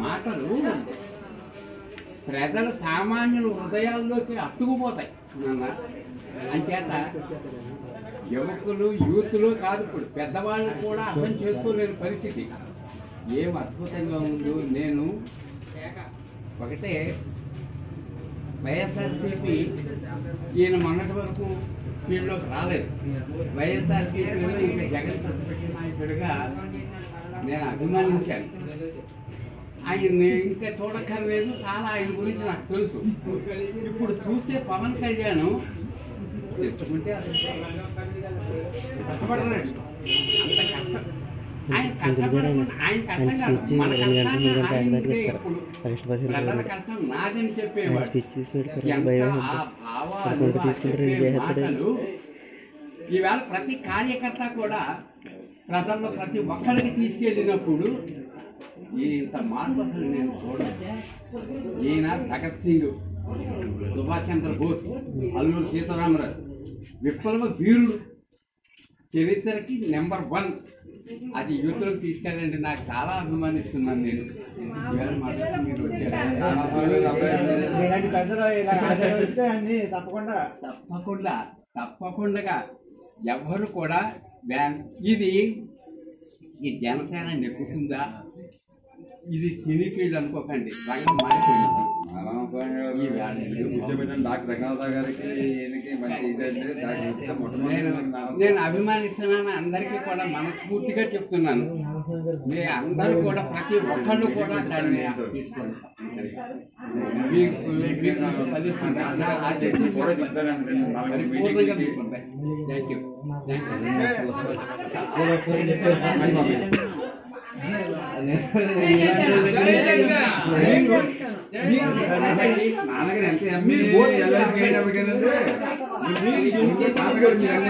మాటలు ప్రజల సామాన్యుల హృదయాల్లోకి అట్టుకుపోతాయి నాన్న అంచేత యువకులు యూత్లు కాదు ఇప్పుడు పెద్దవాళ్ళు కూడా అర్థం చేసుకోలేని పరిస్థితి ఏం అద్భుతంగా ఉందో నేను ఒకటే వైఎస్ఆర్సీపీ ఈయన మొన్నటి వరకు ఫీల్డ్లోకి రాలేదు వైఎస్ఆర్సీపీలో ఇంకా జగన్ ప్రతిపక్ష నాయకుడిగా నేను అభిమానించాను ఆయన్ని ఇంకా చూడక్కర్లేదు చాలా ఆయన గురించి నాకు తెలుసు ఇప్పుడు చూస్తే పవన్ కళ్యాణ్ తెచ్చుకుంటే అసలు కష్టపడలేడు అంత కష్టం ఆయన కష్టపడకుండా ఆయన కష్టం కాదు మన కష్టాన్ని ఆయన ఉంటే ఇప్పుడు ప్రజల కష్టం నాదని చెప్పేవాడు స్పీచ్ తీసి పెడతారు, ఎంత భయం ఆ ఉంటుంది. భావాలు, పదకొండు ఆ తీసుకుంటారు, చెప్పే ఏం చేస్తాడు? మాటలు ఈవేళ ప్రతి కార్యకర్త కూడా ప్రజల్లో ప్రతి ఒక్కరికి తీసుకెళ్ళినప్పుడు ఇంత మార్పు అసలు నేను చూడలేదు ఈయన భగత్ సింగ్ సుభాష్ చంద్ర బోస్ అల్లూరు సీతారామరాజు విప్లవ వీరుడు చరిత్రకి నెంబర్ వన్ అది యూత్లోకి తీసుకెళ్ళండి నాకు చాలా అభిమానిస్తున్నాను నేను ఈవేళ మాత్రం మీరు వచ్చారు ఇలాంటి పెద్దలు ఇలా ఆచరిస్తే అన్ని తప్పకుండా తప్పకుండా తప్పకుండా ఎవరు కూడా బ్యాన్ ఇది ఈ జనసేన నెక్కుతుందా ఇది సినీ ఫీల్డ్ అనుకోకండి రంగం మారిపోయింది ఈ వేళ కూర్చోబెట్టిన డాక్టర్ రంగనాథరావు గారికి ఈయనకి మంచి ఇదంటే డాక్టర్ గుప్తా నేను మొట్టమొదటి నేను అభిమానిస్తున్నాను అందరికీ కూడా మనస్ఫూర్తిగా చెప్తున్నాను మీ అందరూ కూడా ప్రతి ఒక్కళ్ళు కూడా దాన్ని తీసుకోండి మీకు మీకు ఫలిస్తుంది. అది కూడా చెప్తానండి పరిపూర్ణంగా తీసుకోండి థ్యాంక్ యూ మీరు ఓటు ఎలా వేయడం కదండి? మీరు ఇంకే కాదు కదా మీరు